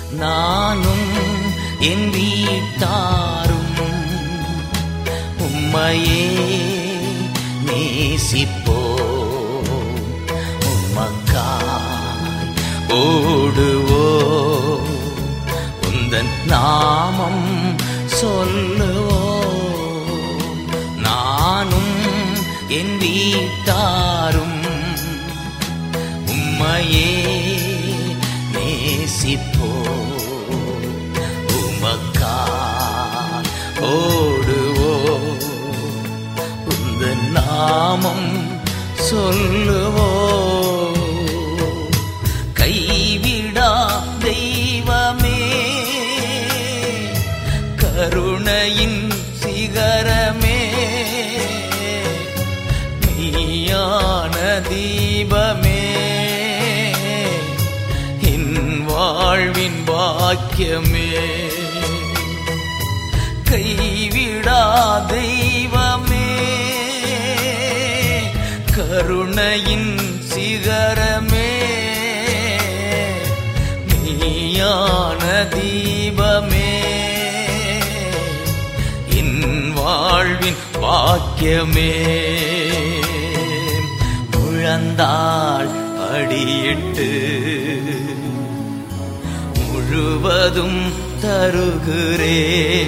நானும் என் வீட்டாரும் உம்மையே நேசிப்போ உமக்காய் ஓடுவோ உந்தன் நாமம் சொல்லுவோ நானும் என் வீட்டாரும் உம்மையே நேசிப்போ உமக்கா ஓடுவோ உந்த நாமம் சொல்லுவோ கைவிடா தெய்வமே கருணையின் சிகரமே நீயான தீபமே என் வாழ்வின் பாக்கியமே கைவிடா தெய்வமே கருணையின் சிகரமே நீயான தீபமே என் வாழ்வின் பாக்கியமே முழந்தாள் படியிட்டு முழுவதும் தருகிறே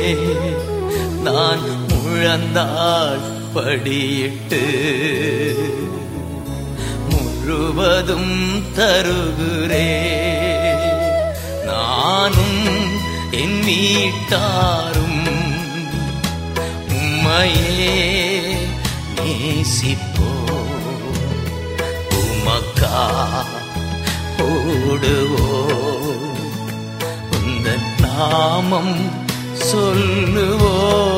நான் முழந்தாள் படியிட்டு முழுவதும் தருகிறே நானும் என் வீட்டாரும் உம்மையே நேசிப்போ உமக்கா ஓடுவோ உந்த நாமம் சொல்லுவோ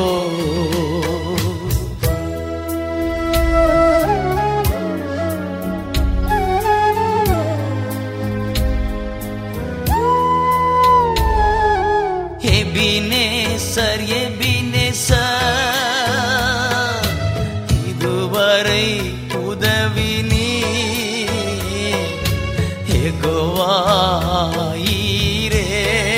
எபினேசர் எபினேசர் இதுவரை உதவி நீ எகுவாயிரே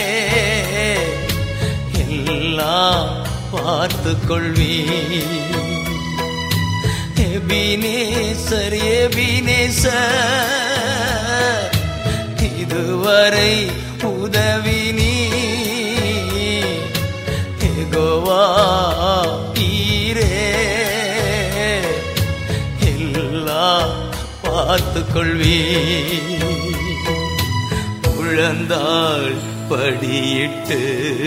எல்லாம் பார்த்து கொள்வீ எபினேசர் எபினேசர் இதுவரை உதவி நீ எகோவா ஈரே எல்லாம் பார்த்து கொள்வீ உழந்தாள் படியிட்டு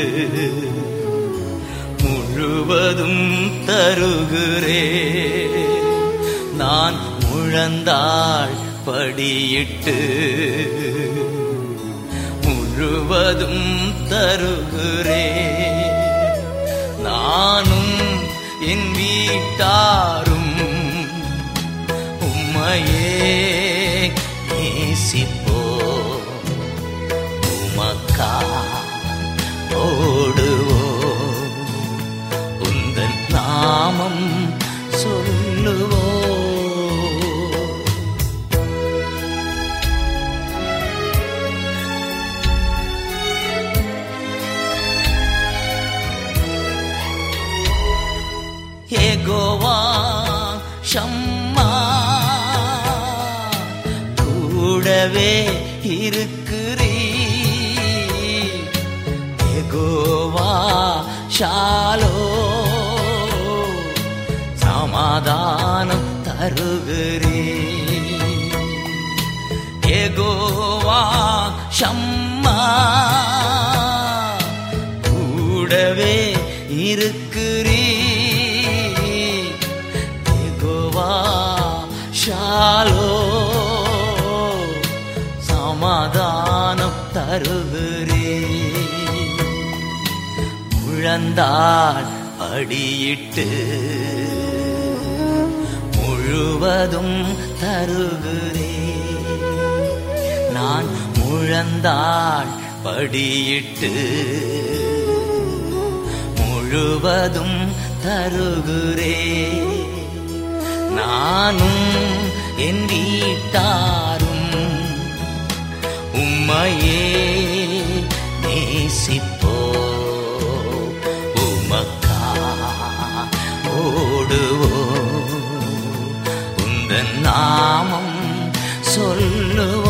முழுவதும் தருகிறே நான் முழந்தாள் படியிட்டு முழுவதும் தருகிறே நானும் என் வீட்டாரும் உம்மையே நேசிப்போ உமக்கா ஓடுவோ உந்தன் நாமம் சொல்லுவோ ஏகோவா ஷம்மா கூடவே இருக்கிறீ ஏகோவா ஷாலோ சமாதானம் தருகிறே ஏகோவா ஷம்மா கூடவே இருக்கிறீ ஏகோவா ஷாலோ சமாதானம் தருகிறே முழந்தாள் படியிட்டு முழுவதும் தருகிறே நான் முழந்தாள் படியிட்டு முழுவதும் தருகிறே நானும் என் வீட்டாரும் உம்மையே நேசிப்போ உமக்கா ஓடுவோ உந்த நாமம் சொல்லுவோ